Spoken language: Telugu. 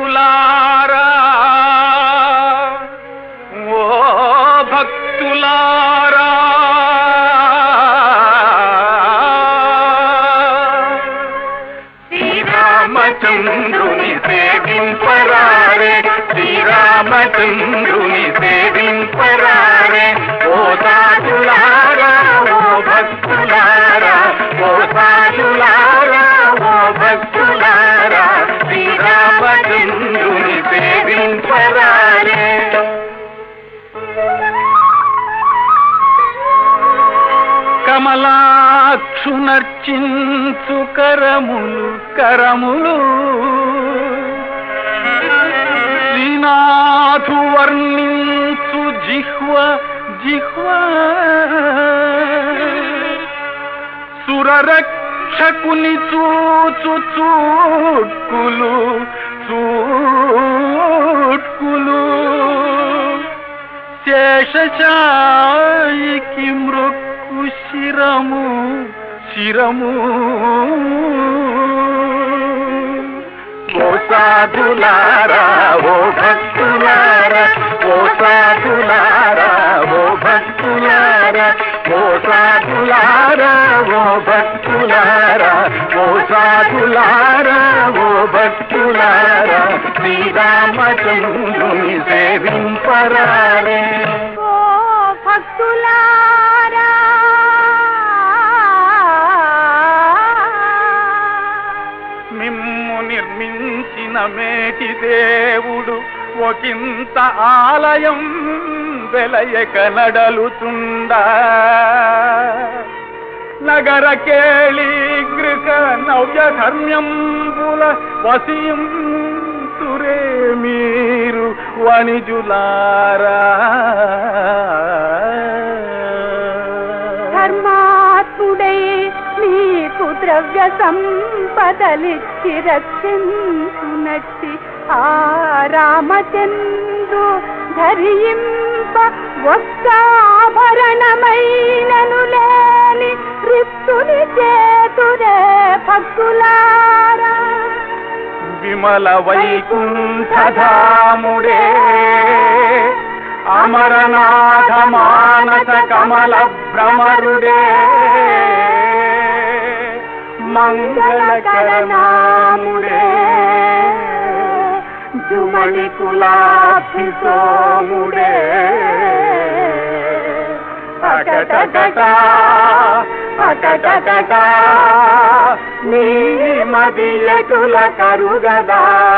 భక్తులారా ఓ భక్తులారా శ్రీరామచంద్రుని సేవింపరారే శ్రీరామచంద్రుని సేవింపరారే ఓ సాధులారా ఓ భక్తులారా ఓ సాధులారా ఓ భక్తులారా శ్రీరామచంద్రుని సేవింపరారే కమలాక్షునర్చించు కరములు కరములు శ్రీనాథు వర్ణించు జిహ్వ జిహ్వ సురరక్షకుని చూచు చూట్కులు చూట్కులు శేషశాయికి మృక్కు శిరము శిరము ఓ సాధులారా ఓ భక్తులారా ఓ సాధులారా ఓ భక్తులారా ఓ సాధులారా ఓ భక్తులారా ఓ సాధులారా ఓ భక్తులారా శ్రీరామచంద్రుని సేవింపరారే ఓ భక్తులారా మిమ్ము నిర్మించిన మేటి దేవుడు ఒకంత ఆలయం వెలయక నడలుతుండా నగర కేళి గృహ నవ్య ధర్మ్యంబుల వసియం తురే మీరు వణిజులారా ధర్మాత్ముడై నీకు ద్రవ్య సంపదలిచ్చి రక్షించునట్టి ఆ రామచంద్రు ధరింప ఒక్క ఆభరణమైనను లేని రిక్తుని చేతురే భక్తులారా విమల వైకుంఠధాముడే అమరనాథ మానస కమల భ్రమరుడే మంగళకరనాముడే జుమణి కులాభిసోముడే అకటకట అకటకట నీ మదియటుల కరుగదా